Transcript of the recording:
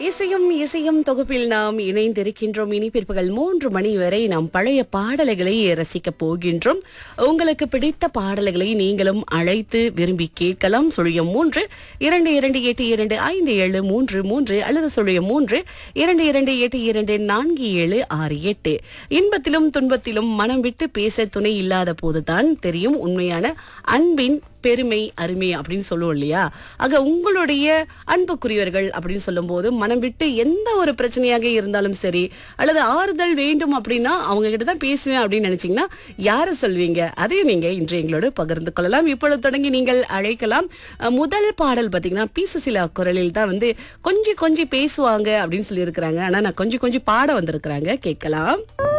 இசையும் இசையும் தொகுப்பில் நாம் இணைந்திருக்கின்றோம் இனி பிற்பகல் மூன்று மணி வரை நாம் பழைய பாடல்களை ரசிக்க போகின்றோம் உங்களுக்கு பிடித்த பாடல்களை நீங்களும் அழைத்து விரும்பி கேட்கலாம் சுழியம் மூன்று இரண்டு இரண்டு எட்டு இரண்டு ஐந்து ஏழு மூன்று மூன்று அல்லது சுழியம் மூன்று இரண்டு இரண்டு எட்டு இரண்டு நான்கு ஏழு ஆறு எட்டு இன்பத்திலும் துன்பத்திலும் மனம் விட்டு பேச துணை இல்லாத போதுதான் தெரியும் உண்மையான அன்பின் பெருமை அருமை அப்படின்னு சொல்லுவோம் இல்லையா ஆக உங்களுடைய அன்புக்குரியவர்கள் அப்படின்னு சொல்லும்போது மனம் விட்டு எந்த ஒரு பிரச்சனையாக இருந்தாலும் சரி அல்லது ஆறுதல் வேண்டும் அப்படின்னா அவங்க கிட்ட தான் பேசுவேன் அப்படின்னு நினைச்சீங்கன்னா யாரை சொல்வீங்க அதையும் நீங்க இன்று எங்களோடு பகிர்ந்து கொள்ளலாம் இப்பொழுது தொடங்கி நீங்கள் அழைக்கலாம் அஹ், முதல் பாடல் பார்த்தீங்கன்னா பி சுசிலா குரலில் தான் வந்து கொஞ்சம் கொஞ்சம் பேசுவாங்க அப்படின்னு சொல்லி இருக்கிறாங்க ஆனா நான் கொஞ்சம் கொஞ்சம் பாட வந்திருக்கிறாங்க கேட்கலாம்